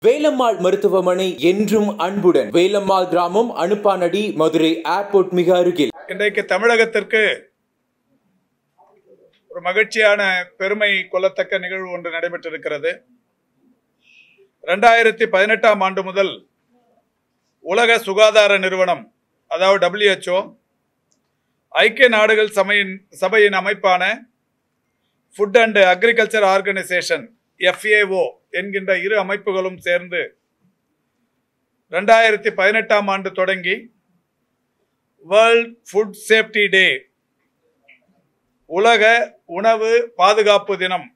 வேலம்மாள் மருத்துவமனை என்றும் அன்புடன் வேலம்மாள் கிராமம் அனுப்பானடி மதுரை ஏர்போர்ட் மிக அருகில் இன்றைக்கு தமிழகத்திற்கு ஒரு மகிழ்ச்சியான பெருமை கொள்ளத்தக்க நிகழ்வு ஒன்று நடைபெற்றிருக்கிறது ரெண்டாயிரத்தி பதினெட்டாம் ஆண்டு முதல் உலக சுகாதார நிறுவனம் அதாவது WHO ஐக்கிய நாடுகள் சபையின் சபையின் அமைப்பான food and agriculture organisation FAO என்கின்ற இரு அமைப்புகளும் சேர்ந்து ரெண்டாயிரத்தி பதினெட்டாம் ஆண்டு தொடங்கி வேர்ல்ட் ஃபுட் சேஃப்டி டே உலக உணவு பாதுகாப்பு தினம்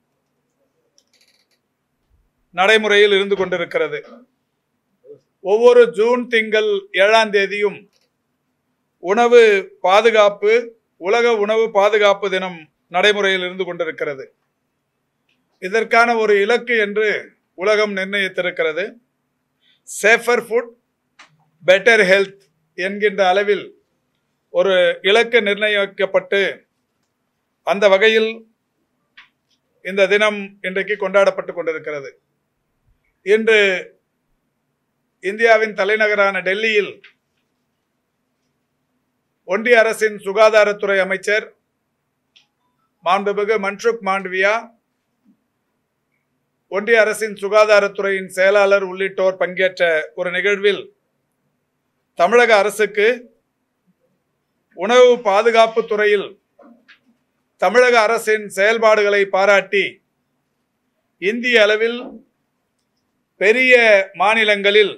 நடைமுறையில் இருந்து கொண்டிருக்கிறது ஒவ்வொரு ஜூன் திங்கள் ஏழாம் தேதியும் உணவு பாதுகாப்பு உலக உணவு பாதுகாப்பு தினம் நடைமுறையில் இருந்து கொண்டிருக்கிறது இதற்கான ஒரு இலக்கு என்று உலகம் நிர்ணயித்திருக்கிறது சேஃபர் ஃபுட் பெட்டர் ஹெல்த் என்கின்ற அளவில் ஒரு இலக்கு நிர்ணயிக்கப்பட்டு அந்த வகையில் இந்த தினம் இன்றைக்கு கொண்டாடப்பட்டு கொண்டிருக்கிறது இன்று இந்தியாவின் தலைநகரான டெல்லியில் ஒன்றிய அரசின் சுகாதாரத்துறை அமைச்சர் மாண்புமிகு மன்சுக் மாண்டவியா ஒன்றிய அரசின் சுகாதாரத்துறையின் செயலாளர் உள்ளிட்டோர் பங்கேற்ற ஒரு நிகழ்வில் தமிழக அரசுக்கு உணவு பாதுகாப்பு துறையில் தமிழக அரசின் செயல்பாடுகளை பாராட்டி இந்திய அளவில் பெரிய மாநிலங்களில்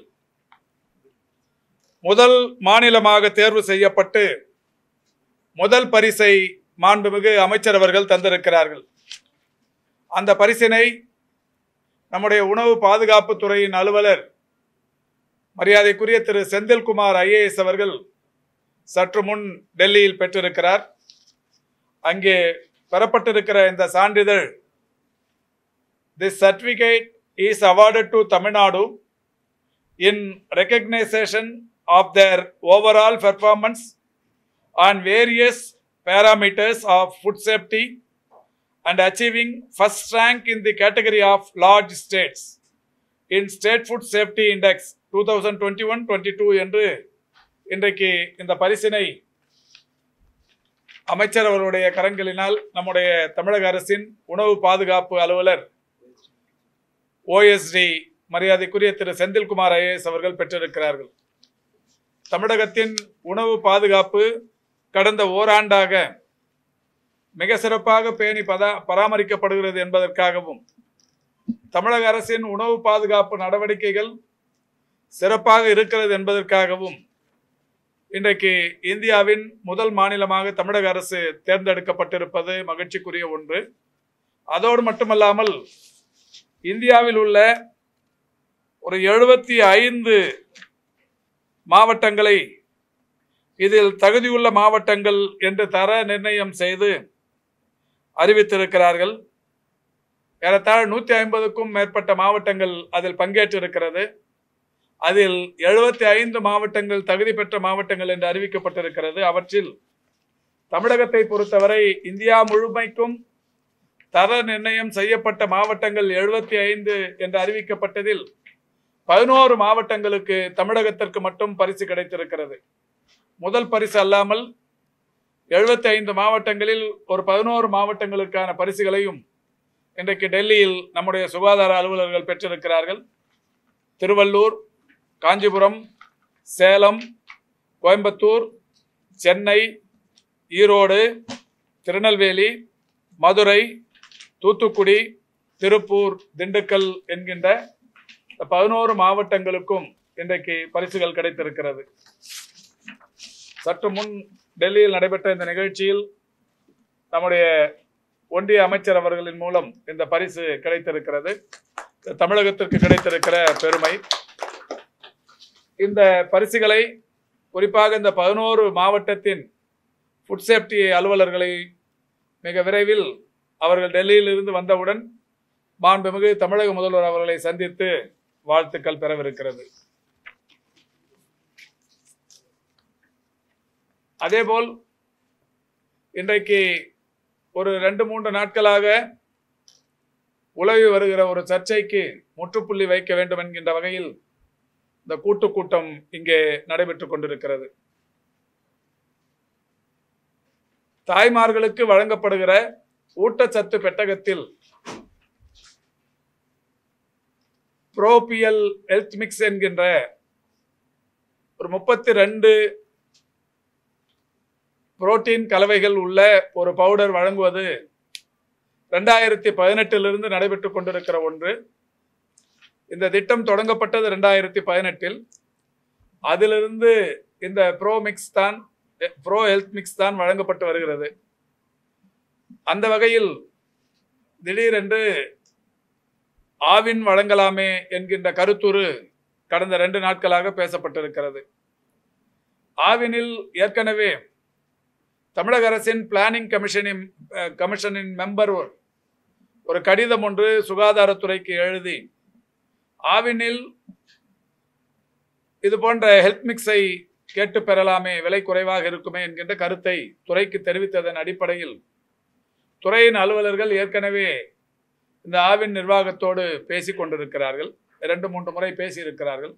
முதல் மாநிலமாக தேர்வு செய்யப்பட்டு முதல் பரிசை மாண்புமிகு அமைச்சர் அவர்கள் தந்திருக்கிறார்கள் அந்த பரிசினை நம்முடைய உணவு பாதுகாப்பு துறையின் அலுவலர் மரியாதைக்குரிய திரு செந்தில்குமார் ஐஏஎஸ் அவர்கள் சற்று முன் டெல்லியில் பெற்றிருக்கிறார் அங்கே பெறப்பட்டிருக்கிற இந்த சான்றிதழ் this certificate is awarded to Tamil Nadu in recognition of their overall performance on various parameters of food safety and achieving first rank in the category of large states in state food safety index 2021-22 என்று இன்றைக்கு இந்த பரிசினை அமைச்சர் அவருடைய கரங்களினால் நம்முடைய தமிழக அரசின் உணவு பாதுகாப்பு அலுவலர் ஓஎஸ்டி மரியாதைக்குரிய திரு செந்தில்குமார் ஐஏஎஸ் அவர்கள் பெற்றிருக்கிறார்கள் தமிழகத்தின் உணவு பாதுகாப்பு கடந்த ஓராண்டாக மிக சிறப்பாக பேணி பதா பராமரிக்கப்படுகிறது என்பதற்காகவும் தமிழக அரசின் உணவு பாதுகாப்பு நடவடிக்கைகள் சிறப்பாக இருக்கிறது என்பதற்காகவும் இன்றைக்கு இந்தியாவின் முதல் மாநிலமாக தமிழக அரசு தேர்ந்தெடுக்கப்பட்டிருப்பது மகிழ்ச்சிக்குரிய ஒன்று அதோடு மட்டுமல்லாமல் இந்தியாவில் உள்ள ஒரு எழுபத்தி ஐந்து மாவட்டங்களை இதில் தகுதியுள்ள மாவட்டங்கள் என்று தர நிர்ணயம் செய்து அறிவித்திருக்கிறார்கள் ஏறத்தாழ நூற்றி ஐம்பதுக்கும் மேற்பட்ட மாவட்டங்கள் அதில் பங்கேற்றிருக்கிறது அதில் எழுபத்தி ஐந்து மாவட்டங்கள் தகுதி பெற்ற மாவட்டங்கள் என்று அறிவிக்கப்பட்டிருக்கிறது அவற்றில் தமிழகத்தை பொறுத்தவரை இந்தியா முழுமைக்கும் தர நிர்ணயம் செய்யப்பட்ட மாவட்டங்கள் எழுபத்தி ஐந்து என்று அறிவிக்கப்பட்டதில் பதினோரு மாவட்டங்களுக்கு தமிழகத்திற்கு மட்டும் பரிசு கிடைத்திருக்கிறது முதல் பரிசு அல்லாமல் எழுபத்தி ஐந்து மாவட்டங்களில் ஒரு பதினோரு மாவட்டங்களுக்கான பரிசுகளையும் இன்றைக்கு டெல்லியில் நம்முடைய சுகாதார அலுவலர்கள் பெற்றிருக்கிறார்கள் திருவள்ளூர் காஞ்சிபுரம் சேலம் கோயம்புத்தூர் சென்னை ஈரோடு திருநெல்வேலி மதுரை தூத்துக்குடி திருப்பூர் திண்டுக்கல் என்கின்ற பதினோரு மாவட்டங்களுக்கும் இன்றைக்கு பரிசுகள் கிடைத்திருக்கிறது சற்று முன் டெல்லியில் நடைபெற்ற இந்த நிகழ்ச்சியில் நம்முடைய ஒன்றிய அமைச்சர் அவர்களின் மூலம் இந்த பரிசு கிடைத்திருக்கிறது தமிழகத்திற்கு கிடைத்திருக்கிற பெருமை இந்த பரிசுகளை குறிப்பாக இந்த பதினோரு மாவட்டத்தின் ஃபுட் சேஃப்டி அலுவலர்களை மிக விரைவில் அவர்கள் டெல்லியிலிருந்து வந்தவுடன் மாண்புமிகு தமிழக முதல்வர் அவர்களை சந்தித்து வாழ்த்துக்கள் பெறவிருக்கிறது அதேபோல் இன்றைக்கு ஒரு ரெண்டு மூன்று நாட்களாக உலவி வருகிற ஒரு சர்ச்சைக்கு முற்றுப்புள்ளி வைக்க வேண்டும் என்கின்ற வகையில் இந்த கூட்டு கூட்டம் இங்கே நடைபெற்றுக் கொண்டிருக்கிறது தாய்மார்களுக்கு வழங்கப்படுகிற ஊட்டச்சத்து பெட்டகத்தில் புரோபியல் ஹெல்த் மிக்ஸ் என்கின்ற ஒரு முப்பத்தி ரெண்டு புரோட்டீன் கலவைகள் உள்ள ஒரு பவுடர் வழங்குவது ரெண்டாயிரத்தி பதினெட்டிலிருந்து நடைபெற்றுக் கொண்டிருக்கிற ஒன்று இந்த திட்டம் தொடங்கப்பட்டது ரெண்டாயிரத்தி பதினெட்டில் அதிலிருந்து இந்த ப்ரோ மிக்ஸ் தான் ப்ரோ ஹெல்த் மிக்ஸ் தான் வழங்கப்பட்டு வருகிறது அந்த வகையில் திடீரென்று ஆவின் வழங்கலாமே என்கின்ற கருத்துரு கடந்த ரெண்டு நாட்களாக பேசப்பட்டிருக்கிறது ஆவினில் ஏற்கனவே தமிழக அரசின் பிளானிங் கமிஷனின் அஹ், கமிஷனின் மெம்பர் ஒரு கடிதம் ஒன்று சுகாதாரத்துறைக்கு எழுதி ஆவினில் இது போன்ற ஹெல்த் மிக்ஸை கேட்டு பெறலாமே விலை குறைவாக இருக்குமே என்கின்ற கருத்தை துறைக்கு தெரிவித்ததன் அடிப்படையில் துறையின் அலுவலர்கள் ஏற்கனவே இந்த ஆவின் நிர்வாகத்தோடு பேசிக் கொண்டிருக்கிறார்கள் இரண்டு மூன்று முறை பேசியிருக்கிறார்கள்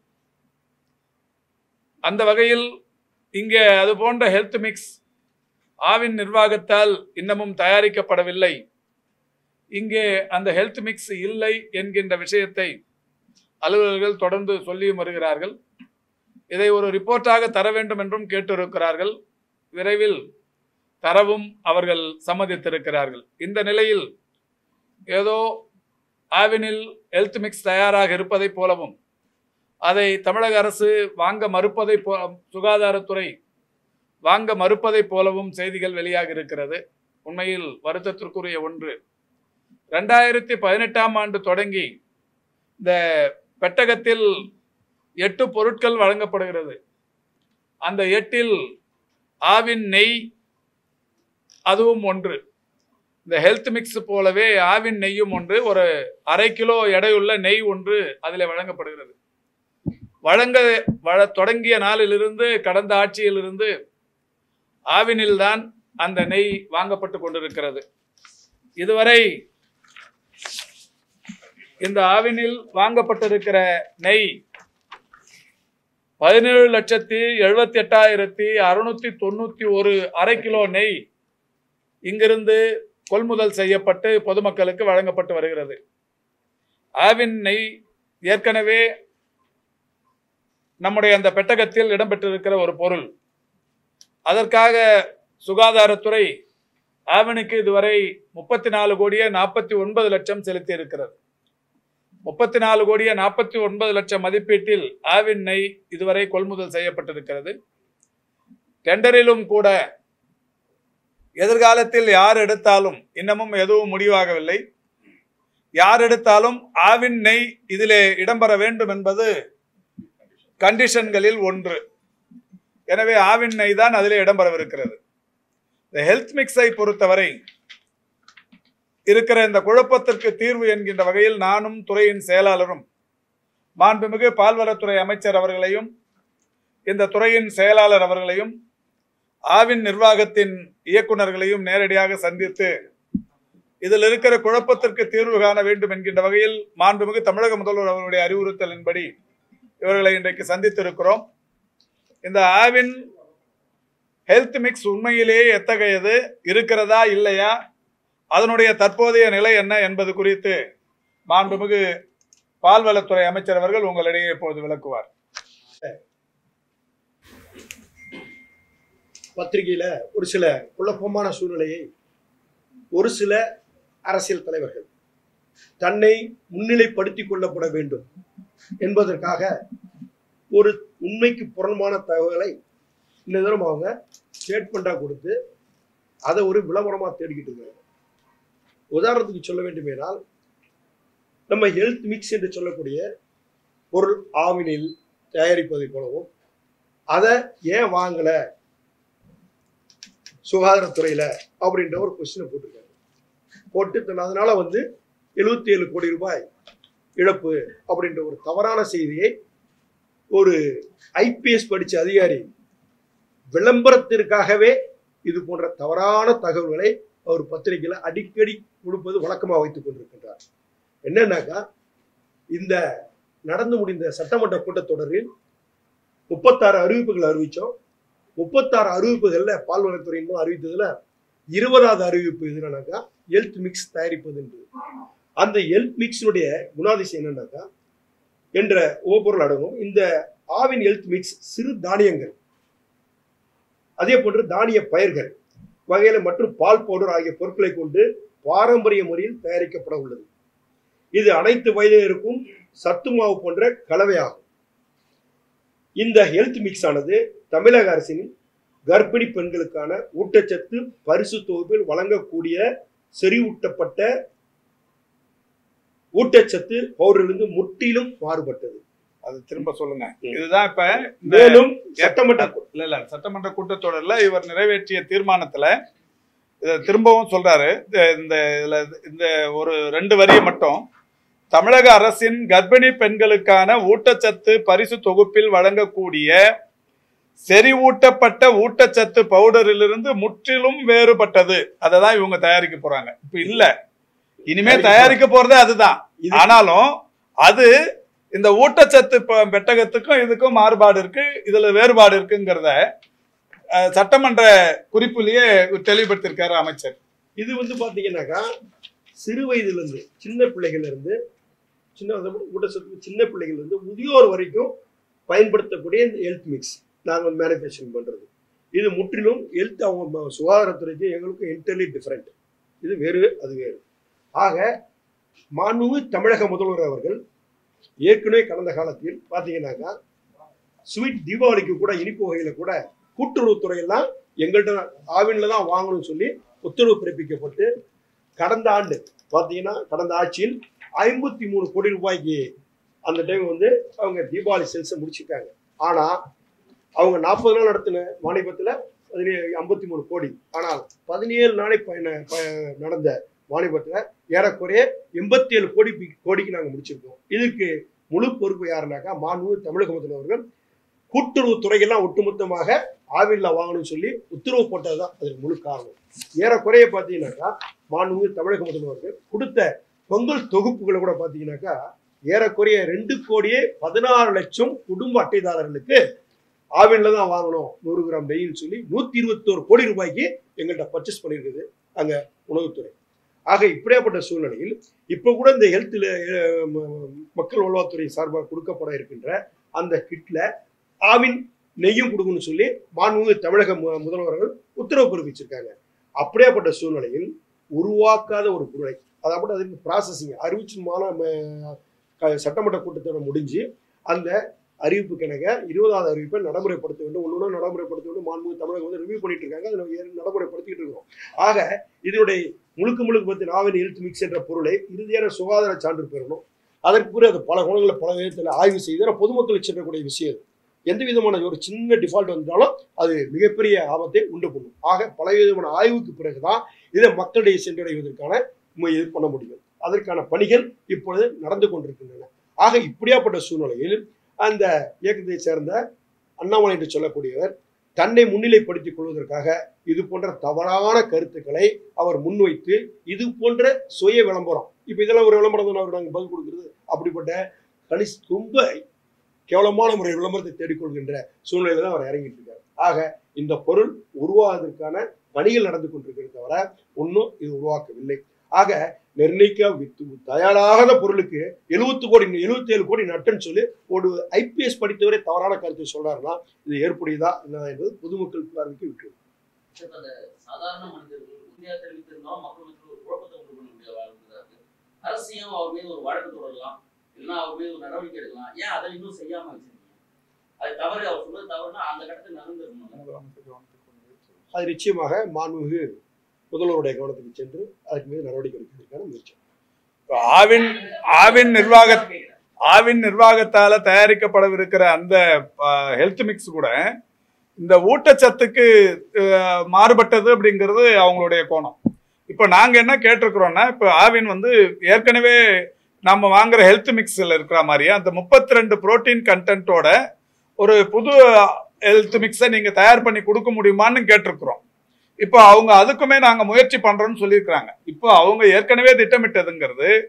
அந்த வகையில் இங்கே அது போன்ற ஹெல்த் மிக்ஸ் ஆவின் நிர்வாகத்தால் இன்னமும் தயாரிக்கப்படவில்லை இங்கே அந்த ஹெல்த் மிக்ஸ் இல்லை என்கின்ற விஷயத்தை அலுவலர்கள் தொடர்ந்து சொல்லியும் வருகிறார்கள் இதை ஒரு ரிப்போர்ட்டாக தர வேண்டும் என்றும் கேட்டிருக்கிறார்கள் விரைவில் தரவும் அவர்கள் சம்மதித்திருக்கிறார்கள் இந்த நிலையில் ஏதோ ஆவினில் ஹெல்த் மிக்ஸ் தயாராக இருப்பதைப் போலவும் அதை தமிழக அரசு வாங்க மறுப்பதை போ சுகாதாரத்துறை வாங்க மறுப்பதைப் போலவும் செய்திகள் வெளியாக இருக்கிறது உண்மையில் வருத்தத்திற்குரிய ஒன்று ரெண்டாயிரத்தி பதினெட்டாம் ஆண்டு தொடங்கி இந்த பெட்டகத்தில் எட்டு பொருட்கள் வழங்கப்படுகிறது அந்த எட்டில் ஆவின் நெய் அதுவும் ஒன்று இந்த ஹெல்த் மிக்ஸ் போலவே ஆவின் நெய்யும் ஒன்று ஒரு அரை கிலோ எடையுள்ள நெய் ஒன்று அதில் வழங்கப்படுகிறது வழங்க வழ தொடங்கிய நாளிலிருந்து கடந்த ஆட்சியிலிருந்து ஆவினில்தான் அந்த நெய் வாங்கப்பட்டு கொண்டிருக்கிறது இதுவரை இந்த ஆவினில் வாங்கப்பட்டிருக்கிற நெய் பதினேழு லட்சத்தி எழுபத்தி எட்டாயிரத்தி அறுநூத்தி தொண்ணூத்தி ஒரு அரை கிலோ நெய் இங்கிருந்து கொள்முதல் செய்யப்பட்டு பொதுமக்களுக்கு வழங்கப்பட்டு வருகிறது ஆவின் நெய் ஏற்கனவே நம்முடைய அந்த பெட்டகத்தில் இடம்பெற்றிருக்கிற ஒரு பொருள் அதற்காக சுகாதாரத்துறை ஆவினுக்கு இதுவரை முப்பத்தி நாலு கோடியே நாற்பத்தி ஒன்பது லட்சம் செலுத்தி இருக்கிறது முப்பத்தி நாலு கோடியே நாற்பத்தி ஒன்பது லட்சம் மதிப்பீட்டில் ஆவின் நெய் இதுவரை கொள்முதல் செய்யப்பட்டிருக்கிறது டெண்டரிலும் கூட எதிர்காலத்தில் யார் எடுத்தாலும் இன்னமும் எதுவும் முடிவாகவில்லை யார் எடுத்தாலும் ஆவின் நெய் இதிலே இடம்பெற வேண்டும் என்பது கண்டிஷன்களில் ஒன்று எனவே ஆவின் நெய் தான் அதிலே இடம்பெறவிருக்கிறது இந்த ஹெல்த் மிக்ஸை பொறுத்தவரை இருக்கிற இந்த குழப்பத்திற்கு தீர்வு என்கின்ற வகையில் நானும் துறையின் செயலாளரும் மாண்புமிகு பால்வளத்துறை அமைச்சர் அவர்களையும் இந்த துறையின் செயலாளர் அவர்களையும் ஆவின் நிர்வாகத்தின் இயக்குநர்களையும் நேரடியாக சந்தித்து இதில் இருக்கிற குழப்பத்திற்கு தீர்வு காண வேண்டும் என்கின்ற வகையில் மாண்புமிகு தமிழக முதல்வர் அவர்களுடைய அறிவுறுத்தலின்படி இவர்களை இன்றைக்கு சந்தித்திருக்கிறோம் இந்த ஆவின் ஹெல்த் மிக்ஸ் உண்மையிலேயே எத்தகையது இருக்கிறதா இல்லையா அதனுடைய தற்போதைய நிலை என்ன என்பது குறித்து மாண்புமிகு பால்வளத்துறை அமைச்சர் அவர்கள் உங்களிடையே இப்போது விளக்குவார் பத்திரிகையில ஒரு சில குழப்பமான சூழ்நிலையை ஒரு சில அரசியல் தலைவர்கள் தன்னை முன்னிலைப்படுத்திக் கொள்ளப்பட வேண்டும் என்பதற்காக ஒரு உண்மைக்கு புறம்பான தகவலை இந்த தரம் அவங்க ஸ்டேட்மெண்ட்டாக கொடுத்து அதை ஒரு விளம்பரமாக தேடிக்கிட்டு இருக்காங்க உதாரணத்துக்கு சொல்ல வேண்டுமேனால் நம்ம ஹெல்த் மிக்ஸ் என்று சொல்லக்கூடிய பொருள் ஆவினில் தயாரிப்பதை போலவும் அதை ஏன் வாங்கலை சுகாதாரத்துறையில் அப்படின்ற ஒரு கொஸ்டினை போட்டிருக்காங்க போட்டு தன் அதனால வந்து எழுபத்தி ஏழு கோடி ரூபாய் இழப்பு அப்படின்ற ஒரு தவறான செய்தியை ஒரு ஐபிஎஸ் படித்த அதிகாரி விளம்பரத்திற்காகவே இது போன்ற தவறான தகவல்களை அவர் பத்திரிகையில் அடிக்கடி கொடுப்பது வழக்கமாக வைத்துக் கொண்டிருக்கின்றார் என்னன்னாக்கா இந்த நடந்து முடிந்த சட்டமன்ற கூட்டத்தொடரில் முப்பத்தாறு அறிவிப்புகள் அறிவிச்சோம் முப்பத்தாறு அறிவிப்புகள்ல பால்வளத்துறையின் மூலம் அறிவித்ததுல இருபதாவது அறிவிப்பு எதுனாக்கா ஹெல்த் மிக்ஸ் தயாரிப்பது என்பது அந்த ஹெல்த் மிக்ஸினுடைய குணாதிசயம் என்னன்னாக்கா என்ற உபப்பொருள் அடங்கும் இந்த ஆவின் ஹெல்த் மிக்ஸ் சிறு தானியங்கள் அதே போன்று தானிய பயிர்கள் வகையில மற்றும் பால் பவுடர் ஆகிய பொருட்களை கொண்டு பாரம்பரிய முறையில் தயாரிக்கப்பட உள்ளது இது அனைத்து வயதினருக்கும் சத்து மாவு போன்ற கலவையாகும் இந்த ஹெல்த் மிக்ஸ் ஆனது தமிழக அரசின் கர்ப்பிணி பெண்களுக்கான ஊட்டச்சத்து பரிசு தொகுப்பில் வழங்கக்கூடிய செறிவூட்டப்பட்ட ஊட்டச்சத்து பவுடரிலிருந்து முற்றிலும் மாறுபட்டது அது திரும்ப சொல்லுங்க இதுதான் இப்ப இந்த மேலும் சட்டமன்ற இல்ல இல்ல சட்டமன்ற கூட்டத்தொடர்ல இவர் நிறைவேற்றிய தீர்மானத்துல இதை திரும்பவும் சொல்றாரு இந்த- இந்த இதுல இந்த ஒரு ரெண்டு வரியை மட்டும் தமிழக அரசின் கர்ப்பிணி பெண்களுக்கான ஊட்டச்சத்து பரிசு தொகுப்பில் வழங்கக்கூடிய செறிவூட்டப்பட்ட ஊட்டச்சத்து பவுடரிலிருந்து முற்றிலும் வேறுபட்டது அதை தான் இவங்க தயாரிக்க போறாங்க இப்ப இல்ல இனிமே தயாரிக்க போறதே அதுதான் இது- ஆனாலும் அது இந்த ஊட்டச்சத்து ப- பெட்டகத்துக்கும் இதுக்கும் மாறுபாடு இருக்கு இதுல வேறுபாடு இருக்குங்கிறத அஹ், சட்டமன்ற குறிப்பிலேயே தெளிவுபடுத்தியிருக்காரு அமைச்சர் இது வந்து பாத்தீங்கன்னாக்கா சிறு வயதுல இருந்து சின்ன பிள்ளைகள்ல இருந்து சின்ன அதாவது ஊட்டச்சத்து சின்ன பிள்ளைகள்ல இருந்து முதியோர் வரைக்கும் பயன்படுத்தக்கூடிய இந்த ஹெல்த் மிக்ஸ் நாங்கள் மேனுஃபேக்சரிங் பண்றது இது முற்றிலும் ஹெல்த் அவங்க ம- சுகாதாரத்துறைக்கு எங்களுக்கும் என்டர்லி டிஃப்ரெண்ட் இது வேறு அது வேறு ஆக மாண்புமிகு தமிழக முதல்வர் அவர்கள் ஏற்கனவே கடந்த காலத்தில் பார்த்தீங்கன்னாக்கா ஸ்வீட் தீபாவளிக்கு கூட இனிப்பு வகையில கூட கூட்டுறவுத்துறையெல்லாம் எங்கள்கிட்ட ஆவின்ல தான் வாங்கணும்னு சொல்லி உத்தரவு பிறப்பிக்கப்பட்டு கடந்த ஆண்டு பார்த்தீங்கன்னா கடந்த ஆட்சியில் ஐம்பத்தி மூணு கோடி ரூபாய்க்கு அந்த டைம் வந்து அவங்க தீபாவளி சேல்ஸை முடிச்சிருக்காங்க ஆனால் அவங்க நாற்பது நாள் நடத்தின வாணிபத்தில் பதினேழு ஐம்பத்தி மூணு கோடி ஆனால் பதினேழு நாளை பயண ப- நடந்த வாணிபத்தில் ஏறக்குறைய எண்பத்தி ஏழு கோடி கோடிக்கு நாங்கள் முடிச்சிருக்கோம் இதுக்கு முழு பொறுப்பு யாருனாக்கா மாண்பு தமிழக முதல்வர்கள் கூட்டுறவு துறையெல்லாம் ஒட்டுமொத்தமாக ஆவில்ல வாங்கணும்னு சொல்லி உத்தரவு போட்டது தான் அதுக்கு முழு காரணம் ஏறக்குறைய பார்த்தீங்கன்னாக்கா மாண்பு தமிழக முதல்வர்கள் கொடுத்த பொங்கல் தொகுப்புகளை கூட பார்த்தீங்கன்னாக்கா ஏறக்குறைய ரெண்டு கோடியே பதினாறு லட்சம் குடும்ப அட்டைதாரர்களுக்கு ஆவின்ல தான் வாங்கணும் நூறு கிராம் நெய்ன்னு சொல்லி நூத்தி இருபத்தோரு கோடி ரூபாய்க்கு எங்கள்கிட்ட பர்ச்சேஸ் பண்ணியிருக்குது அங்க உணவுத்துறை ஆக இப்படியாப்பட்ட சூழ்நிலையில் இப்போ கூட இந்த ஹெல்த்தில் மக்கள் நல்வாழ்வுத்துறை சார்பாக கொடுக்கப்பட இருக்கின்ற அந்த கிட்ல ஆவின் நெய்யும் கொடுக்கணும்னு சொல்லி மாண்புமிகு தமிழக மு- முதல்வர்கள் உத்தரவு பிறப்பிச்சிருக்காங்க அப்படியாப்பட்ட சூழ்நிலையில் உருவாக்காத ஒரு பொருளை அதாவது அதுக்கு ப்ராசஸிங் அறிவிச்சு மான ம- க- சட்டமன்ற கூட்டத்தொடர் முடிஞ்சு அந்த அறிவிப்பு கணக்க இருபதாவது அறிவிப்பை நடைமுறைப்படுத்த வேண்டும் ஒன்று நடைமுறைப்படுத்த வேண்டும் மாண்புமிகு தமிழகம் வந்து ரிவ்யூ பண்ணிட்டு இருக்காங்க அதை நம்ம ஏற்~ நடைமுறைப்படுத்திட்டு இருக்கோம் ஆக இதனுடைய முழுக்க முழுக்க பற்றி நாவின் ஹெல்த் மிக்ஸ் என்ற பொருளை இறுதியான சுகாதார சான்று பெறணும் அதற்கு பிறகு அது பல கோணங்களை பல விதத்தில் ஆய்வு செய்து ஆனா பொதுமக்களுக்கு செல்லக்கூடிய விஷயம் இது. எந்த விதமான ஒரு சின்ன டிஃபால்ட் வந்தாலும் அது மிகப்பெரிய ஆபத்தை உண்டு பண்ணும் ஆக பல விதமான ஆய்வுக்கு பிறகுதான் இதை மக்களிடையே சென்றடைவதற்கான மு- இது பண்ண முடியும் அதற்கான பணிகள் இப்பொழுது நடந்து கொண்டிருக்கின்றன ஆக இப்படியாப்பட்ட சூழ்நிலையில் அந்த இயக்கத்தை சேர்ந்த அண்ணாமலை என்று சொல்லக்கூடியவர் தன்னை முன்னிலைப்படுத்திக் கொள்வதற்காக இது போன்ற தவறான கருத்துக்களை அவர் முன்வைத்து இது போன்ற சுய விளம்பரம் இப்ப இதெல்லாம் ஒரு விளம்பரம் தான் அவர் நாங்கள் பதில் கொடுக்கிறது அப்படிப்பட்ட கணிஸ் ரொம்ப கேவலமான முறை விளம்பரத்தை தேடிக்கொள்கின்ற சூழ்நிலையில தான் அவர் இறங்கிட்டு இருக்காரு ஆக இந்த பொருள் உருவாவதற்கான பணிகள் நடந்து கொண்டிருக்கிறது தவிர ஒன்றும் இது உருவாக்கவில்லை ஆக நிர்ணயிக்க வித்து தயாராகாத பொருளுக்கு எழுபத்து கோடி எழுபத்தி ஏழு கோடி நட்டுன்னு சொல்லி ஒரு ஐபிஎஸ் படித்தவரே தவறான கருத்தை சொல்றாருன்னா இது ஏற்புடையதா என்ன என்பது பொதுமக்கள் பார்வைக்கு விட்டு இப்ப அந்த சாதாரண மனிதர்கள் உறுதியாக தெரிவித்திருந்தாலும் மக்கள் மத்தியில் ஒரு குழப்பத்தை உண்டு பண்ண முடியாத வாழ்ந்ததா இருக்கு அரசியம் அவர் மீது ஒரு வழக்கு தொடரலாம் இல்லைன்னா அவர் மீது ஒரு நடவடிக்கை எடுக்கலாம் ஏன் அதை இன்னும் செய்யாம வச்சிருக்கீங்க அது தவறு அவர் சொல்றது தவறுனா அந்த கட்டத்தில் நடந்துருக்கணும் அது நிச்சயமாக மாண்புமிகு முதல்வருடைய கவனத்துக்கு சென்று அதுக்கு மீது நடவடிக்கை எடுப்பதற்கான முயற்சி இப்ப ஆவின் ஆவின் நிர்வாக ஆவின் நிர்வாகத்தால தயாரிக்கப்படவிருக்கிற அந்த ஹெல்த் மிக்ஸ் கூட இந்த ஊட்டச்சத்துக்கு அஹ், மாறுபட்டது அப்படிங்கிறது அவங்களுடைய கோணம் இப்போ நாங்க என்ன கேட்டிருக்கிறோம்னா இப்போ ஆவின் வந்து ஏற்கனவே நம்ம வாங்குற ஹெல்த் மிக்ஸில் இருக்கிற மாதிரியே அந்த முப்பத்தி ரெண்டு புரோட்டீன் கண்டென்ட்டோட ஒரு புது ஹெல்த் மிக்ஸை நீங்க தயார் பண்ணி கொடுக்க முடியுமான்னு கேட்டிருக்கிறோம் இப்போ அவங்க அதுக்குமே நாங்க முயற்சி பண்றோம்னு சொல்லியிருக்கிறாங்க இப்போ அவங்க ஏற்கனவே திட்டமிட்டதுங்கிறது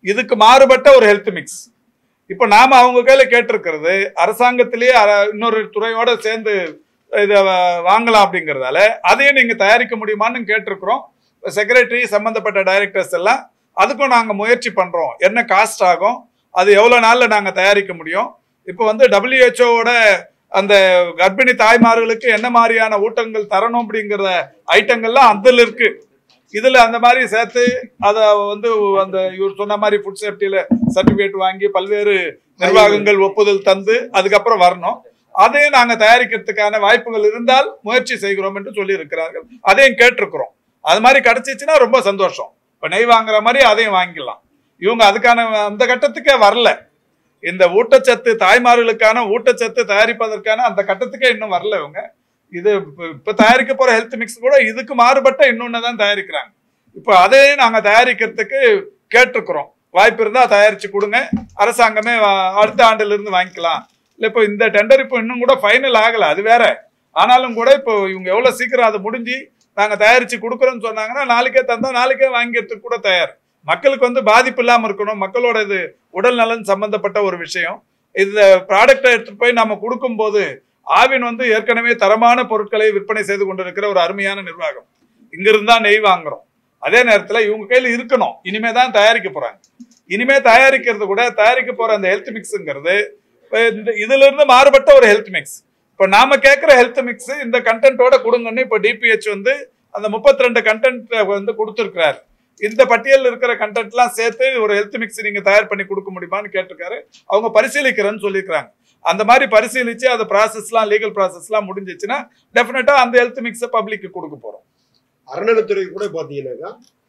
இதுக்கு மாறுபட்ட ஒரு ஹெல்த் மிக்ஸ் இப்போ நாம அவங்க கையில கேட்டிருக்கிறது அரசாங்கத்திலேயே அர- இன்னொரு துறையோட சேர்ந்து இதை வாங்கலாம் அப்படிங்கிறதால அதையும் நீங்க தயாரிக்க முடியுமான்னு கேட்டிருக்கிறோம் செக்ரட்டரி சம்பந்தப்பட்ட டைரக்டர்ஸ் எல்லாம் அதுக்கும் நாங்க முயற்சி பண்றோம் என்ன காஸ்ட் ஆகும் அது எவ்வளவு நாள்ல நாங்க தயாரிக்க முடியும் இப்போ வந்து டபிள்யூஹெச்ஓட அந்த கர்ப்பிணி தாய்மார்களுக்கு என்ன மாதிரியான ஊட்டங்கள் தரணும் அப்படிங்கிற ஐட்டங்கள்லாம் அதில் இருக்கு இதுல அந்த மாதிரி சேர்த்து அதை வந்து அந்த இவர் சொன்ன மாதிரி ஃபுட் சேஃப்டியில சர்டிபிகேட் வாங்கி பல்வேறு நிர்வாகங்கள் ஒப்புதல் தந்து அதுக்கப்புறம் வரணும் அதையும் நாங்க தயாரிக்கிறதுக்கான வாய்ப்புகள் இருந்தால் முயற்சி செய்கிறோம் என்று சொல்லி இருக்கிறார்கள் அதையும் கேட்டிருக்கிறோம் அது மாதிரி கிடைச்சிச்சுன்னா ரொம்ப சந்தோஷம் இப்ப நெய் வாங்குற மாதிரி அதையும் வாங்கிடலாம் இவங்க அதுக்கான அந்த கட்டத்துக்கே வரல இந்த ஊட்டச்சத்து தாய்மார்களுக்கான ஊட்டச்சத்து தயாரிப்பதற்கான அந்த கட்டத்துக்கே இன்னும் வரல இவங்க இது இப்ப- இப்ப தயாரிக்க போற ஹெல்த் மிக்ஸ் கூட இதுக்கு மாறுபட்ட இன்னொன்னு தான் தயாரிக்கிறாங்க இப்போ அதையும் நாங்க தயாரிக்கிறதுக்கு கேட்டிருக்கிறோம் வாய்ப்பு இருந்தா தயாரிச்சு கொடுங்க அரசாங்கமே வா- அடுத்த ஆண்டுல இருந்து வாங்கிக்கலாம் இல்ல இப்போ இந்த டெண்டர் இப்போ இன்னும் கூட ஃபைனல் ஆகல அது வேற ஆனாலும் கூட இப்போ இவங்க எவ்வளவு சீக்கிரம் அது முடிஞ்சு நாங்க தயாரிச்சு கொடுக்குறோம்னு சொன்னாங்கன்னா நாளைக்கே தந்தா நாளைக்கே வாங்கிறதுக்கு கூட தயார் மக்களுக்கு வந்து பாதிப்பு இல்லாம இருக்கணும் மக்களோட இது உடல் நலன் சம்பந்தப்பட்ட ஒரு விஷயம் இந்த ப்ராடக்டை எடுத்துட்டு போய் நம்ம கொடுக்கும்போது ஆவின் வந்து ஏற்கனவே தரமான பொருட்களை விற்பனை செய்து கொண்டிருக்கிற ஒரு அருமையான நிர்வாகம் இங்கிருந்து தான் நெய் வாங்குறோம் அதே நேரத்துல இவங்க கையில இருக்கணும் இனிமே தான் தயாரிக்க போறாங்க இனிமே தயாரிக்கிறது கூட தயாரிக்க போற அந்த ஹெல்த் மிக்ஸ்ங்கிறது இப்ப இந்த இதுல இருந்து மாறுபட்ட ஒரு ஹெல்த் மிக்ஸ் இப்ப நாம கேட்கிற ஹெல்த் மிக்ஸ் இந்த கண்டென்ட்டோட கொடுங்கன்னு இப்ப டிபிஹெச் வந்து அந்த 32 ரெண்டு கண்டென்ட் வந்து கொடுத்துருக்கிறாரு இந்த பட்டியலில் இருக்கிற கண்டென்ட்லாம் சேர்த்து ஒரு ஹெல்த் மிக்ஸ் நீங்க தயார் பண்ணி கொடுக்க முடியுமான்னு கேட்டிருக்காரு அவங்க பரிசீலிக்கிறேன்னு சொல்லியிருக்காங்க அந்த மாதிரி பரிசீலிச்சு அந்த ப்ராசஸ்லாம் லீகல் ப்ராசஸ்லாம் முடிஞ்சிச்சுன்னா டெஃபினட்டா அந்த ஹெல்த் மிக்ஸை பப்ளிக்கு கொடுக்க போறோம் அறநிலைத்துறை கூட பார்த்தீங்கன்னாக்கா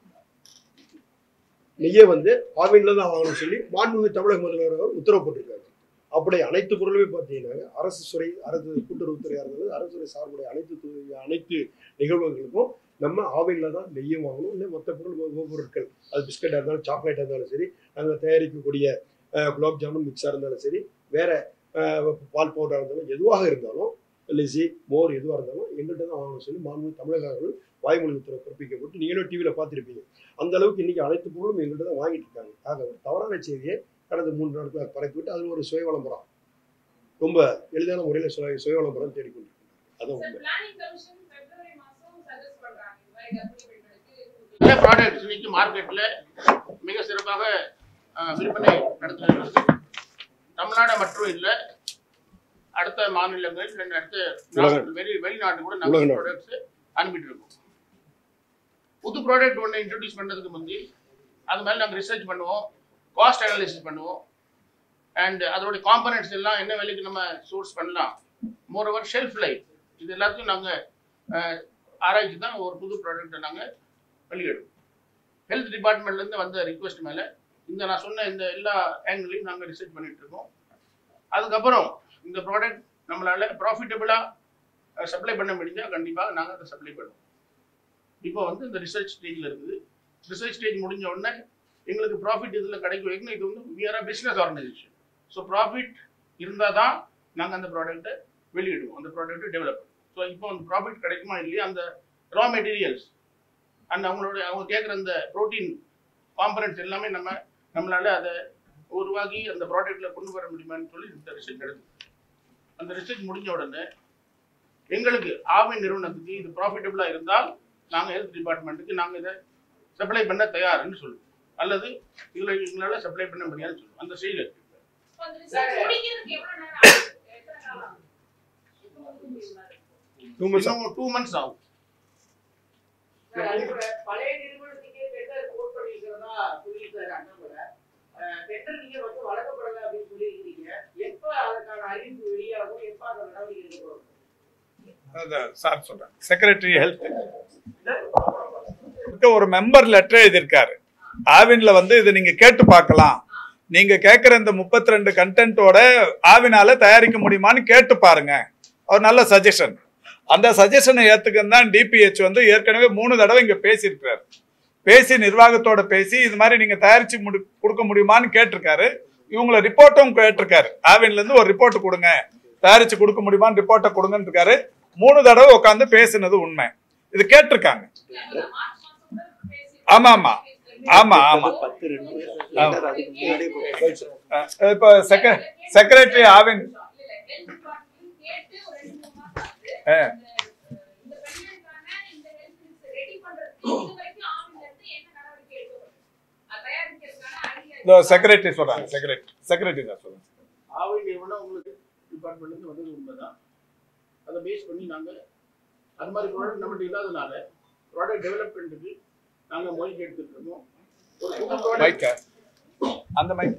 நெய்யை வந்து ஆவின்ல தான் வாங்கணும்னு சொல்லி மாண்புமிகு தமிழக முதல்வர் அவர் உத்தரவு போட்டிருக்காரு அப்படி அனைத்து பொருளுமே பார்த்தீங்கன்னாக்க அரசு துறை அரசு கூட்டுறவுத்துறையாக இருந்தது அரசு துறை சார்புடைய அனைத்து துறை- அனைத்து நிகழ்வுகளுக்கும் நம்ம ஆவின்ல தான் நெய்யும் வாங்கணும் இல்லை மற்ற பொருள் உப- உபபொருட்கள் அது பிஸ்கட்டாக இருந்தாலும் சாக்லேட்டாக இருந்தாலும் சரி நாங்கள் தயாரிக்கக்கூடிய அஹ், குலாப் ஜாமுன் மிக்ஸாக இருந்தாலும் சரி வேற அஹ், பால் பவுடராக இருந்தாலும் எதுவாக இருந்தாலும் லெசி மோர் எதுவாக இருந்தாலும் எங்கள்கிட்ட தான் வாங்கணும்னு சொல்லி மாண்புமிகு தமிழக அரசு வாய்மொழி உத்தரவு பிறப்பிக்கப்பட்டு நீங்களும் டிவியில் பார்த்துருப்பீங்க அந்த அளவுக்கு இன்னைக்கு அனைத்து பொருளும் எங்கள்கிட்ட தான் வாங்கிட்டு இருக்காங்க ஆக ஒரு தவறான செய்தியை கடந்த மூன்று நாட்களாக பரப்பி விட்டு அது ஒரு சுய விளம்பரம் ரொம்ப எளிதான முறையில் சுய சுய விளம்பரம் தேடிக்கொண்டிருக்காங்க அதான் சார் உண்மை பிளானிங் கமிஷன் பிப்ரவரி மாசம் சஜஸ்ட் பண்றாங்க இந்த மாதிரி கர்ப்பிணி பெண்களுக்கு நிறைய ப்ராடக்ட்ஸ் இன்னைக்கு மார்க்கெட்ல மிக சிறப்பாக அஹ், விற்பனை நடத்துகிறது தமிழ்நாடு மட்டும் இல்லை அடுத்த மாநிலங்கள் இல்ல அடுத்த நாடு- வெளி வெளிநாட்டு கூட உலக நம்ம நாடு. ப்ராடக்ட்ஸ் அனுப்பிட்டு இருக்கோம் புது ப்ராடக்ட் ஒன்று இன்ட்ரடியூஸ் பண்ணதுக்கு முந்தி அது மேலே நாங்கள் ரிசர்ச் பண்ணுவோம் காஸ்ட் அனாலிசிஸ் பண்ணுவோம் அண்ட் அதோடைய காம்பனன்ட்ஸ் எல்லாம் என்ன விலைக்கு நம்ம சோர்ஸ் பண்ணலாம் மோர் ஓவர் ஷெல்ஃப் லைஃப் இது எல்லாத்தையும் நாங்கள் ஆராய்ச்சி தான் ஒரு புது ப்ராடக்ட்டை நாங்கள் வெளியிடுவோம் ஹெல்த் டிபார்ட்மெண்ட்லேருந்து வந்த ரிக்வெஸ்ட் மேலே இந்த நான் சொன்ன இந்த எல்லா ஆங்கிளையும் நாங்கள் ரிசர்ச் பண்ணிட்டு இருக்கோம் அதுக்கப்புறம் இந்த ப்ராடக்ட் நம்மளால ப்ராஃபிட்டபுளாக சப்ளை பண்ண முடிஞ்சால் கண்டிப்பாக நாங்கள் அதை சப்ளை பண்ணுவோம் இப்போ வந்து இந்த ரிசர்ச் ஸ்டேஜில் இருக்குது ரிசர்ச் ஸ்டேஜ் முடிஞ்ச உடனே எங்களுக்கு ப்ராஃபிட் இதில் கிடைக்கும் வைக்கணும் இது வந்து we are a business organisation so profit இருந்தால் தான் நாங்கள் அந்த ப்ராடக்ட்டை வெளியிடுவோம் அந்த ப்ராடக்ட்டை டெவலப் ஸோ இப்போ அந்த ப்ராஃபிட் கிடைக்குமா இல்லையா அந்த ரா மெட்டீரியல்ஸ் அண்ட் அவங்களோட அவங்க கேட்குற அந்த ப்ரோட்டீன் காம்பனன்ட்ஸ் எல்லாமே நம்ம நம்மளால அதை உருவாக்கி அந்த ப்ராடக்ட்ல கொண்டு வர முடியுமான்னு சொல்லி இந்த ரிசர்ச் நடக்குது அந்த ரிசர்ச் முடிஞ்ச உடனே எங்களுக்கு ஆவின் நிறுவனத்துக்கு இது ப்ராஃபிட்டபுளாக இருந்தால் நாங்கள் ஹெல்த் டிபார்ட்மெண்ட்டுக்கு நாங்கள் இதை சப்ளை பண்ண தயார்னு சொல்லுவோம் அல்லது இதில் எங்களால் சப்ளை பண்ண முடியாதுன்னு சொல்லுவோம் அந்த ஸ்டேஜில் இருக்கு அந்த ரிசர்ச் முடிக்கிறதுக்கு எவ்வளவு நேரம் ஆகும் எத்தனை நாள் ஆகும் டூ மந்த்ஸ் இன்னும் டூ மந்த்ஸ் ஆகும் பழைய நிறுவனத்துக்கே டெண்டர் கோட் பண்ணிருக்கிறதா சொல்லியிருக்காரு அண்ணாமலை டெண்டர் நீங்க வந்து வழங்கப்படல அப்படின்னு சொல்லியிருக்கீங்க எப்ப அதுக்கான அறிவிப்பு வெளியாகும் எப்ப அந்த நடவடிக்கை எடுக்கப்படும் சார் சொல்றேன் செக்ரட்டரி ஹெல்த் ஒரு மெம்பர் லெட்டர் எழுதியிருக்காரு ஆவின்ல வந்து இது நீங்க கேட்டு பார்க்கலாம் நீங்க கேட்கிற இந்த 32 ரெண்டு கண்டென்ட்டோட ஆவினால தயாரிக்க முடியுமான்னு கேட்டு பாருங்க ஒரு நல்ல சஜஷன் அந்த சஜஷனை ஏத்துக்கன்னு தான் டிபிஹெச் வந்து ஏற்கனவே மூணு தடவை இங்க பேசியிருக்கிறாரு பேசி நிர்வாகத்தோட பேசி இது மாதிரி நீங்க தயாரிச்சு முடி கொடுக்க முடியுமான்னு கேட்டிருக்காரு இவங்கள ரிப்போர்ட்டும் கேட்டிருக்காரு ஆவின்ல இருந்து ஒரு ரிப்போர்ட் கொடுங்க தயாரிச்சு கொடுக்க முடியுமான்னு ரிப்போர்ட்டை கொடுங்கன்னு இருக்காரு மூணு தடவை உட்காந்து பேசினது உண்மை இது கேட்டிருக்காங்க இல்ல, மார்ச் மாசம் கூட பேசி ஆமா ஆமா ஆமா, ஆமா. பத்து ரெண்டு ஆமா. அதுக்கு முன்னாடியே கொடுத்தாங்க. அஹ் இப்போ செக- செக்ரட்டரி ஆவின் ஆ. இதோ செக்ரட்டரி சொல்றாங்க செக்ரட்டரி செக்ரட்டரி தான் சொல்லுங்க ஆவை நிறுவனம் உங்களுக்கு டிபார்ட்மெண்ட்லேருந்து வந்தது உண்மைதான் அதை பேஸ் பண்ணி நாங்கள் அது மாதிரி ப்ராடக்ட் நம்மகிட்ட இல்லாதனால ப்ராடக்ட் டெவலப்மெண்ட்டுக்கு நாங்கள் மொழிக்கு எடுத்துட்டு இருக்கோம் ஒரு புது ப்ராடக்ட் மைக்க அந்த மைக்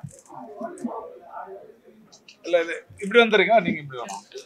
இல்ல இது இப்படி வந்துருங்க நீங்க இப்படி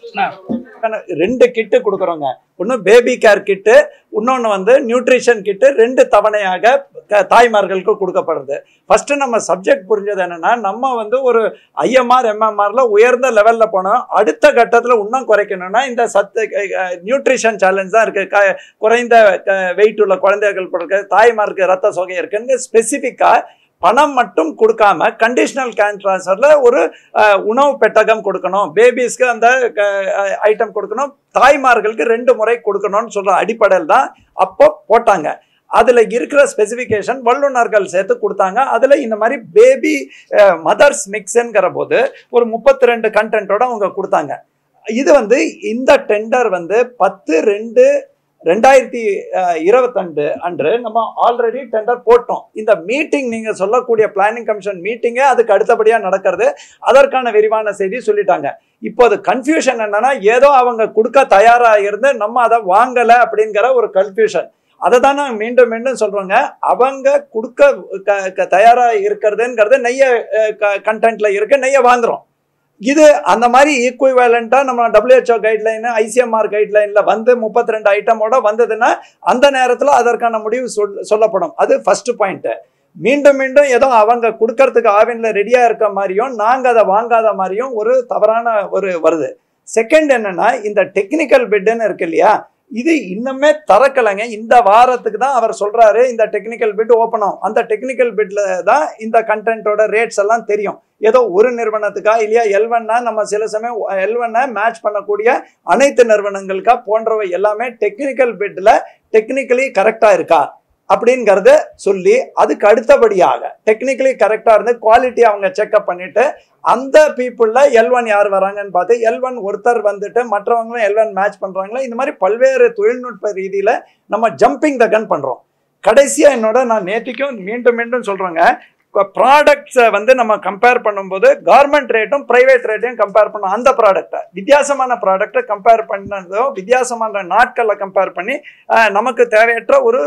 வரணும் ரெண்டு கிட்டு கொடுக்குறோங்க ஒன்று பேபி கேர் கிட்டு இன்னொன்று வந்து நியூட்ரிஷன் கிட்டு ரெண்டு தவணையாக க- தாய்மார்களுக்கு கொடுக்கப்படுறது ஃபர்ஸ்ட் நம்ம சப்ஜெக்ட் புரிஞ்சது என்னன்னா நம்ம வந்து ஒரு ஐஎம்ஆர் எம்எம்ஆர்ல உயர்ந்த லெவல்ல போனோம் அடுத்த கட்டத்தில் இன்னும் குறைக்கணும்னா இந்த சத்து நியூட்ரிஷன் சேலஞ்ச் தான் இருக்கு க- குறைந்த வெயிட் உள்ள குழந்தைகள் இருக்கு தாய்மாருக்கு ரத்த சோகை இருக்குன்னு ஸ்பெசிஃபிக்காக பணம் மட்டும் கொடுக்காம கண்டிஷனல் கேன் ட்ரான்ஸ்ஃபர்ல ஒரு அஹ், உணவு பெட்டகம் கொடுக்கணும் பேபிஸ்க்கு அந்த ஐட்டம் கொடுக்கணும் தாய்மார்களுக்கு ரெண்டு முறை கொடுக்கணும்னு சொல்ற அடிப்படையில் தான் அப்போ போட்டாங்க அதில் இருக்கிற ஸ்பெசிஃபிகேஷன் வல்லுநர்கள் சேர்த்து கொடுத்தாங்க அதில் இந்த மாதிரி பேபி மதர்ஸ் மிக்ஸ்ங்கிற போது ஒரு முப்பத்தி ரெண்டு கண்டென்ட்டோட அவங்க கொடுத்தாங்க இது வந்து இந்த டெண்டர் வந்து பத்து ரெண்டு ரெண்டாயிரத்தி இருபத்தண்டு அன்று நம்ம ஆல்ரெடி டெண்டர் போட்டோம் இந்த மீட்டிங் நீங்க சொல்லக்கூடிய பிளானிங் கமிஷன் மீட்டிங்கே அதுக்கு அடுத்தபடியா நடக்கிறது அதற்கான விரிவான செய்தி சொல்லிட்டாங்க இப்போது கன்ஃபியூஷன் என்னன்னா ஏதோ அவங்க கொடுக்க தயாரா இருந்து நம்ம அதை வாங்கல அப்படிங்கிற ஒரு கன்ஃபியூஷன் அதை தான் நான் மீண்டும் மீண்டும் சொல்றோங்க அவங்க கொடுக்க க- க- தயாரா இருக்கிறதுங்கிறது நெய்ய கண்டென்ட்ல இருக்கு நெய்ய வாங்குறோம் இது அந்த மாதிரி ஈக்குவலண்டா நம்ம WHO கைட்லைன் ஐசிஎம்ஆர் கைட்லைன்ல வந்து முப்பத்தி ரெண்டு ஐட்டமோட வந்ததுன்னா அந்த நேரத்துல அதற்கான முடிவு சொல் சொல்லப்படும் அது ஃபர்ஸ்ட் பாயிண்ட் மீண்டும் மீண்டும் ஏதோ அவங்க கொடுக்கறதுக்கு ஆவின்ல ரெடியா இருக்க மாதிரியும் நாங்க அதை வாங்காத மாதிரியும் ஒரு தவறான ஒரு வருது செகண்ட் என்னன்னா இந்த டெக்னிக்கல் பெட்னு இருக்கு இல்லையா இது இன்னுமே திறக்கலைங்க இந்த வாரத்துக்கு தான் அவர் சொல்றாரு இந்த டெக்னிக்கல் பிட் ஓப்பன் ஆகும் அந்த டெக்னிக்கல் பிட்ல தான் இந்த கண்டென்ட்டோட ரேட்ஸ் எல்லாம் தெரியும் ஏதோ ஒரு நிறுவனத்துக்கா இல்லையா எல்வன்னா நம்ம சில சமயம் எல்வனை மேட்ச் பண்ணக்கூடிய அனைத்து நிறுவனங்களுக்கா போன்றவை எல்லாமே டெக்னிக்கல் பிட்ல டெக்னிக்கலி கரெக்டா இருக்கா அப்படிங்கிறத சொல்லி அதுக்கு அடுத்தபடியாக டெக்னிக்கலி கரெக்டாக இருந்து குவாலிட்டி அவங்க செக்அப் பண்ணிட்டு அந்த பீப்புளில் எல் ஒன் யார் வராங்கன்னு பார்த்து எல் ஒன் ஒருத்தர் வந்துட்டு மற்றவங்களும் எல் ஒன் மேட்ச் பண்ணுறாங்களா இந்த மாதிரி பல்வேறு தொழில்நுட்ப ரீதியில் நம்ம ஜம்பிங் த கன் பண்ணுறோம் கடைசியாக என்னோட நான் நேத்திக்கும் மீண்டும் மீண்டும் சொல்கிறேங்க ப்ராடக்ட்ஸை வந்து நம்ம கம்பேர் பண்ணும்போது கவர்மெண்ட் ரேட்டும் ப்ரைவேட் ரேட்டையும் கம்பேர் பண்ணோம் அந்த ப்ராடக்ட்டை வித்தியாசமான ப்ராடக்ட்டை கம்பேர் பண்ணதோ வித்தியாசமான நாட்களை கம்பேர் பண்ணி அஹ், நமக்கு தேவையற்ற ஒரு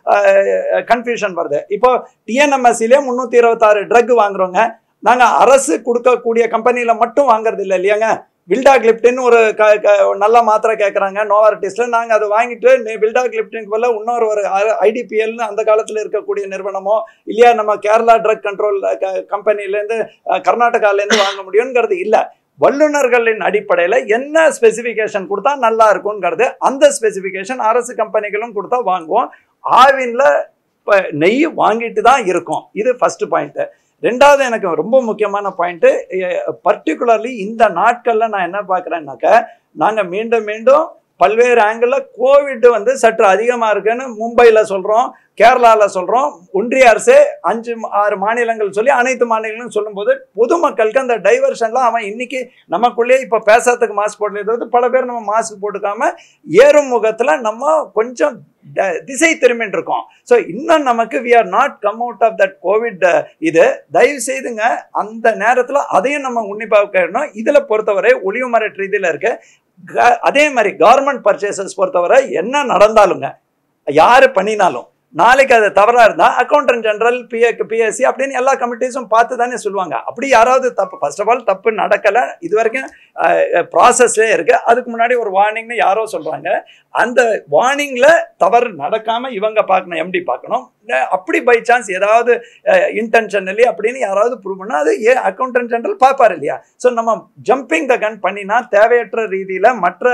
கன்ஃபியூஷன் வருது இப்போ டிஎன்எம்எஸ்சிலே முந்நூற்றி இருபத்தாறு ட்ரக் வாங்குறோங்க நாங்கள் அரசு கொடுக்கக்கூடிய கம்பெனியில் மட்டும் வாங்குறது இல்லை இல்லையாங்க வில்டா கிளிப்டின்னு ஒரு க க நல்ல மாத்திரை கேட்குறாங்க நோவார்டிஸில் நாங்கள் அதை வாங்கிட்டு நே- வில்டா கிளிப்டினுக்கு பதிலாக இன்னொரு ஒரு ஐடிபிஎல்னு அந்த காலத்தில் இருக்கக்கூடிய நிறுவனமோ இல்லையா நம்ம கேரளா ட்ரக் கண்ட்ரோல் கம்பெனிலேருந்து கர்நாடகாலேருந்து வாங்க முடியுங்கிறது இல்லை வல்லுநர்களின் அடிப்படையில் என்ன ஸ்பெசிஃபிகேஷன் கொடுத்தா நல்லா இருக்குங்கிறது அந்த ஸ்பெசிஃபிகேஷன் அரசு கம்பெனிகளும் கொடுத்தா வாங்குவோம் ஆவின்ல இப்போ நெய் வாங்கிட்டு தான் இருக்கோம் இது ஃபர்ஸ்ட் பாயிண்ட்டு ரெண்டாவது எனக்கு ரொம்ப முக்கியமான பாயிண்ட்டு பர்டிகுலர்லி இந்த நாட்களில் நான் என்ன பார்க்குறேன்னாக்க நாங்கள் மீண்டும் மீண்டும் பல்வேறு ஆங்கிளில் கோவிட் வந்து சற்று அதிகமாக இருக்குன்னு மும்பையில் சொல்கிறோம் கேரளாவில் சொல்கிறோம் ஒன்றிய அரசே அஞ்சு ஆறு மாநிலங்கள் சொல்லி அனைத்து மாநிலங்களும் சொல்லும்போது பொதுமக்களுக்கு அந்த டைவர்ஷன்லாம் அவன் இன்னைக்கு நமக்குள்ளேயே இப்போ பேசாததுக்கு மாஸ்க் போட்டு பல பேர் நம்ம மாஸ்க் போட்டுக்காம ஏறும் முகத்தில் நம்ம கொஞ்சம் ட- திசை திரும்பின்னு இருக்கோம் ஸோ இன்னும் நமக்கு we are not come out of that covid இது தயவு செய்துங்க அந்த நேரத்தில் அதையும் நம்ம உன்னிப்பாக கேட்கணும் இதில் பொறுத்தவரை ஒளிவு மர ரீதியில் இருக்கு க- அதே மாதிரி கவர்மெண்ட் பர்ச்சேசஸ் பொறுத்தவரை என்ன நடந்தாலுங்க யார் பண்ணினாலும் நாளைக்கு அது தவறாக இருந்தால் அக்கௌண்டன்ட் ஜெனரல் பிஏ பிஎஸ்சி அப்படின்னு எல்லா கமிட்டிஸும் பார்த்து தானே சொல்லுவாங்க அப்படி யாராவது தப்பு ஃபர்ஸ்ட் ஆஃப் ஆல் தப்பு நடக்கலை இது வரைக்கும் ப்ராசஸ்லே இருக்கு அதுக்கு முன்னாடி ஒரு வார்னிங்னு யாரோ சொல்கிறாங்க அந்த வார்னிங்கில் தவறு நடக்காமல் இவங்க பார்க்கணும் எம்டி பார்க்கணும் இல்ல அப்படி பை சான்ஸ் ஏதாவது இன்டென்ஷனலி அப்படின்னு யாராவது ப்ரூவ் பண்ணால் அது ஏ அக்கௌண்டன்ட் ஜெனரல் பார்ப்பார் இல்லையா ஸோ நம்ம ஜம்பிங் த கன் பண்ணினா தேவையற்ற ரீதியில் மற்ற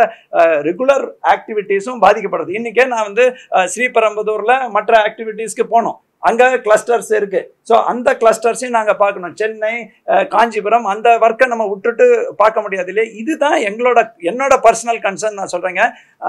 ரெகுலர் ஆக்டிவிட்டீஸும் பாதிக்கப்படுது இன்றைக்கே நான் வந்து அஹ், ஸ்ரீபெரும்புதூரில் மற்ற ஆக்டிவிட்டீஸ்க்கு போனோம் அங்க கிளஸ்டர்ஸ் இருக்கு ஸோ அந்த கிளஸ்டர்ஸையும் நாங்க பார்க்கணும் சென்னை அஹ், காஞ்சிபுரம் அந்த ஒர்க்கை நம்ம விட்டுட்டு பார்க்க முடியாது இல்லையா இதுதான் எங்களோட என்னோட பர்சனல் கன்சர்ன் நான் சொல்றேங்க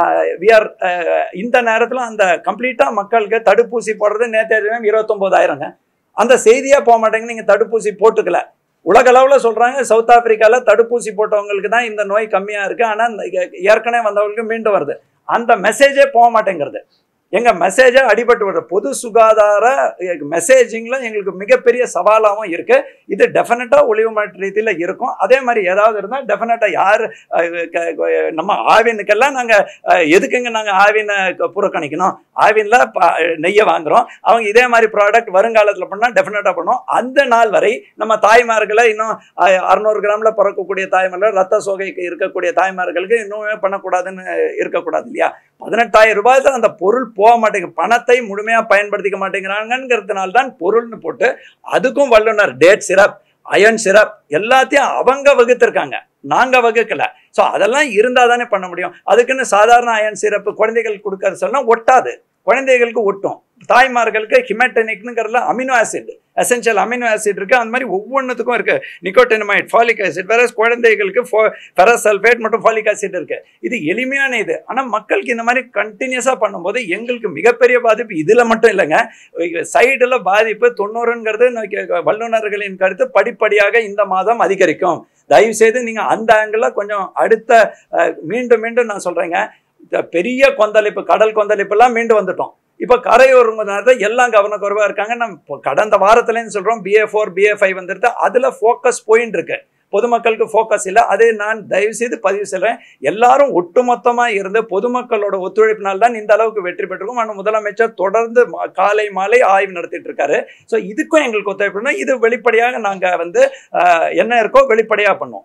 வி ஆர் இந்த நேரத்தில் அந்த கம்ப்ளீட்டா மக்களுக்கு தடுப்பூசி போடுறது நேற்று தினம் இருபத்தொம்போதாயிரங்க அந்த செய்தியா போக மாட்டேங்க நீங்க தடுப்பூசி போட்டுக்கல உலக அளவில் சொல்றாங்க சவுத் ஆப்பிரிக்கால தடுப்பூசி போட்டவங்களுக்கு தான் இந்த நோய் கம்மியா இருக்கு ஆனா இந்த ஏற்கனவே வந்தவங்களுக்கு மீண்டும் வருது அந்த மெசேஜே போக மாட்டேங்கிறது எங்க மெசேஜை அடிபட்டு வருது பொது சுகாதார மெசேஜிங்ல எங்களுக்கு மிகப்பெரிய சவாலாகவும் இருக்கு இது டெஃபினட்டா ஒளிவு மாற்று ரீதியில இருக்கும் அதே மாதிரி ஏதாவது இருந்தால் டெஃபினட்டா யார் அஹ், க- க- நம்ம ஆவினுக்கெல்லாம் நாங்க அஹ், எதுக்குங்க நாங்க ஆவினை க- புறக்கணிக்கணும் ஆவின்ல ப- நெய்யை வாங்குறோம் அவங்க இதே மாதிரி ப்ராடக்ட் வருங்காலத்துல பண்ணா டெஃபினட்டா பண்ணுவோம் அந்த நாள் வரை நம்ம தாய்மார்களை இன்னும் அறுநூறு கிராம்ல பிறக்கக்கூடிய தாய்மார்கள் ரத்த சோகைக்கு இருக்கக்கூடிய தாய்மார்களுக்கு இன்னுமே பண்ணக்கூடாதுன்னு இருக்கக்கூடாது இல்லையா பதினெட்டாயிரம் ரூபாய் தான் அந்த பொருள் போக மாட்டேங்குது பணத்தை முழுமையா பயன்படுத்திக்க மாட்டேங்கிறாங்கிறதுனால தான் பொருள்னு போட்டு அதுக்கும் வல்லுனர் டேட் சிரப் அயன் சிரப் எல்லாத்தையும் அவங்க வகுத்திருக்காங்க நாங்க வகுக்கல ஸோ அதெல்லாம் இருந்தா தானே பண்ண முடியும் அதுக்குன்னு சாதாரண அயன் சிரப்பு குழந்தைகளுக்கு கொடுக்கறது சொன்னா ஒட்டாது குழந்தைகளுக்கு ஒட்டும் தாய்மார்களுக்கு ஹிமட்டனிக்னுங்கிறதுல amino acid essential amino acid இருக்கு அந்த மாதிரி ஒவ்வொன்றுத்துக்கும் இருக்கு நிக்கோட்டினமைட் ஃபாலிக் ஆசிட் வேற குழந்தைகளுக்கு ஃபெரசல்ஃபேட் மற்றும் ஃபாலிக் ஆசிட் இருக்கு இது எளிமையான இது ஆனா மக்களுக்கு இந்த மாதிரி கண்டினியூஸா பண்ணும்போது எங்களுக்கு மிகப்பெரிய பாதிப்பு இதுல மட்டும் இல்லைங்க சைடுல பாதிப்பு தொண்ணூறுங்கிறது இன்னைக்கு வல்லுநர்களின் கருத்து படிப்படியாக இந்த மாதம் அதிகரிக்கும் தயவு செய்து நீங்க அந்த ஆங்கிள் கொஞ்சம் அடுத்த அஹ், மீண்டும் மீண்டும் நான் சொல்றேங்க இந்த பெரிய கொந்தளிப்பு கடல் கொந்தளிப்புலாம் மீண்டு வந்துட்டோம் இப்போ கரையோரங்க நேரத்தில் எல்லாம் கவனக்குறைவாக இருக்காங்க நம்ம இப்போ கடந்த வாரத்துலேருந்து சொல்கிறோம் பிஏ ஃபோர் பிஏ ஃபைவ் வந்துருது அதில் ஃபோக்கஸ் போயின்னு இருக்கு பொதுமக்களுக்கு ஃபோக்கஸ் இல்லை அதே நான் தயவு செய்து பதிவு செய்கிறேன் எல்லாரும் ஒட்டுமொத்தமாக இருந்து பொதுமக்களோட ஒத்துழைப்பினால் தான் இந்த அளவுக்கு வெற்றி பெற்றிருக்கும் ஆனால் முதலமைச்சர் தொடர்ந்து ம- காலை மாலை ஆய்வு நடத்திட்டு இருக்காரு ஸோ இதுக்கும் எங்களுக்கு ஒத்துழைப்புனா இது வெளிப்படையாக நாங்கள் வந்து ஆஹ், என்ன இருக்கோ வெளிப்படையாக பண்ணுவோம்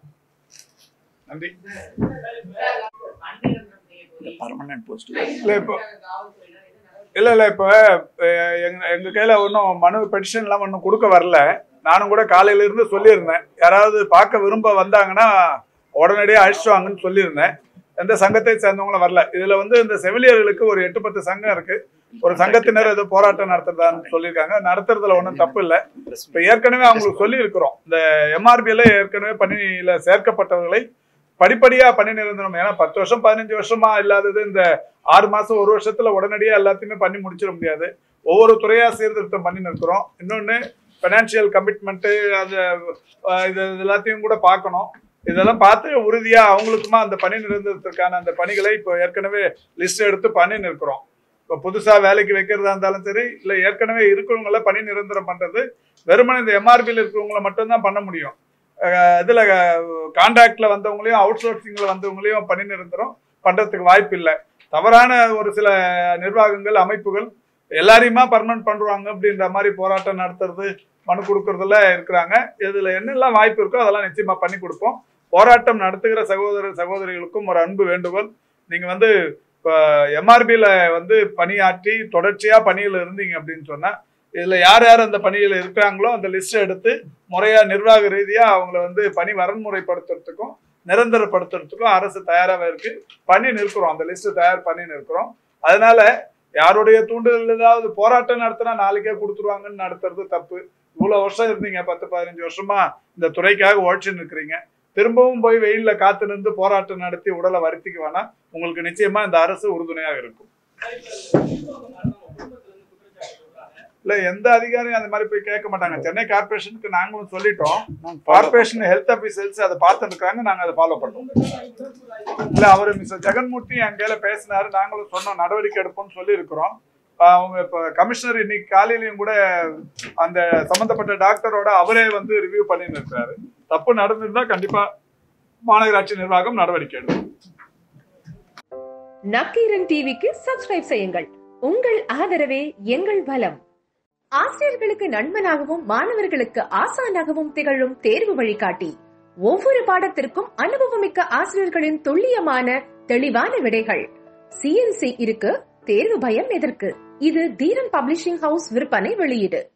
நன்றி பர்மனன்ட் போஸ்ட் இல்ல இப்போ இல்ல இல்ல இப்போ அஹ், எங்க எங்க கையில ஒன்றும் மனு பெட்டிஷன்லாம் ஒன்றும் கொடுக்க வரல நானும் கூட காலையில இருந்து சொல்லியிருந்தேன் யாராவது பார்க்க விரும்ப வந்தாங்கன்னா உடனடியாக அழைச்சிட்டு வாங்கன்னு சொல்லியிருந்தேன் எந்த சங்கத்தை சேர்ந்தவங்களும் வரல இதுல வந்து இந்த செவிலியர்களுக்கு ஒரு எட்டு பத்து சங்கம் இருக்கு ஒரு சங்கத்தினர் ஏதோ போராட்டம் நடத்துறதான்னு சொல்லியிருக்காங்க நடத்துறதுல ஒன்றும் தப்பு இல்லை இப்போ ஏற்கனவே அவங்களுக்கு சொல்லி இருக்கிறோம் இந்த எம்ஆர்பியில் ஏற்கனவே பணியில சேர்க்கப்பட்டவர்களை படிப்படியா பணி நிரந்தரம் ஏன்னா பத்து வருஷம் பதினஞ்சு வருஷமா இல்லாதது இந்த ஆறு மாசம் ஒரு வருஷத்துல உடனடியா எல்லாத்தையுமே பண்ணி முடிச்சிட முடியாது ஒவ்வொரு துறையா சீர்திருத்தம் பண்ணி நிற்கிறோம் இன்னொன்னு ஃபைனான்சியல் கமிட்மெண்ட் அது அஹ், இது இது எல்லாத்தையும் கூட பார்க்கணும் இதெல்லாம் பார்த்து உறுதியா அவங்களுக்குமா அந்த பணி நிரந்தரத்திற்கான அந்த பணிகளை இப்போ ஏற்கனவே லிஸ்ட் எடுத்து பண்ணி நிற்கிறோம் இப்போ புதுசா வேலைக்கு வைக்கிறதா இருந்தாலும் சரி இல்லை ஏற்கனவே இருக்கிறவங்கள பணி நிரந்தரம் பண்றது வெறுமனே இந்த எம்ஆர்பியில் இருக்கிறவங்கள மட்டும்தான் பண்ண முடியும் அஹ், இதுல கான்ட்ராக்ட்ல வந்தவங்களையும் அவுட் சோர்சிங்ல வந்தவங்களையும் பணி நிரந்தரம் பண்றதுக்கு வாய்ப்பு இல்லை தவறான ஒரு சில நிர்வாகங்கள் அமைப்புகள் எல்லாரையுமா பர்மனன்ட் பண்றாங்க அப்படின்ற மாதிரி போராட்டம் நடத்துறது மனு கொடுக்கறதுல இருக்கிறாங்க இதுல என்னெல்லாம் வாய்ப்பு இருக்கோ அதெல்லாம் நிச்சயமா பண்ணி கொடுப்போம் போராட்டம் நடத்துகிற சகோதர சகோதரிகளுக்கும் ஒரு அன்பு வேண்டுகோள் நீங்க வந்து இப்போ எம்ஆர்பியில் வந்து பணியாற்றி தொடர்ச்சியா பணியில் இருந்தீங்க அப்படின்னு சொன்னா இதுல யார் யார் அந்த பணியில் இருக்கிறாங்களோ அந்த லிஸ்ட் எடுத்து முறையா நிர்வாக ரீதியா அவங்கள வந்து பணி வரன்முறைப்படுத்துறதுக்கும் நிரந்தரப்படுத்துறதுக்கும் அரசு தயாராக இருக்கு பண்ணி நிற்கிறோம் அந்த லிஸ்ட் தயார் பண்ணி நிற்கிறோம் அதனால யாருடைய தூண்டுதல் ஏதாவது போராட்டம் நடத்தினா நாளைக்கே கொடுத்துருவாங்கன்னு நடத்துறது தப்பு இவ்வளவு வருஷம் இருந்தீங்க பத்து பதினஞ்சு வருஷமா இந்த துறைக்காக உழைச்சு நிற்கிறீங்க திரும்பவும் போய் வெயில்ல காத்து நின்று போராட்டம் நடத்தி உடலை வருத்திக்க வேணாம் உங்களுக்கு நிச்சயமா இந்த அரசு உறுதுணையாக இருக்கும் இல்ல எந்த அதிகாரியும் அந்த மாதிரி போய் கேட்க மாட்டாங்க சென்னை கார்பரேஷனுக்கு நாங்களும் சொல்லிட்டோம் கார்பரேஷன் ஹெல்த் ஆபீசர்ஸ் அதை பார்த்துட்டு இருக்காங்க நாங்க அதை ஃபாலோ பண்ணோம் இல்ல அவர் மிஸ்டர் ஜெகன்மூர்த்தி என் கையில பேசினாரு நாங்களும் சொன்னோம் நடவடிக்கை எடுப்போம்னு சொல்லி இருக்கிறோம் அவங்க இப்ப கமிஷனர் இன்னைக்கு காலையிலயும் கூட அந்த சம்பந்தப்பட்ட டாக்டரோட அவரே வந்து ரிவ்யூ பண்ணின்னு இருக்காரு தப்பு நடந்திருந்தா கண்டிப்பா மாநகராட்சி நிர்வாகம் நடவடிக்கை எடுக்கும் நக்கீரன் டிவிக்கு சப்ஸ்கிரைப் செய்யுங்கள் உங்கள் ஆதரவே எங்கள் பலம் ஆசிரியர்களுக்கு நண்பனாகவும் மாணவர்களுக்கு ஆசானாகவும் திகழும் தேர்வு வழிகாட்டி ஒவ்வொரு பாடத்திற்கும் அனுபவமிக்க ஆசிரியர்களின் துல்லியமான தெளிவான விடைகள் சிஎன்சி இருக்கு தேர்வு பயம் எதற்கு இது தீரன் பப்ளிஷிங் ஹவுஸ் விற்பனை வெளியீடு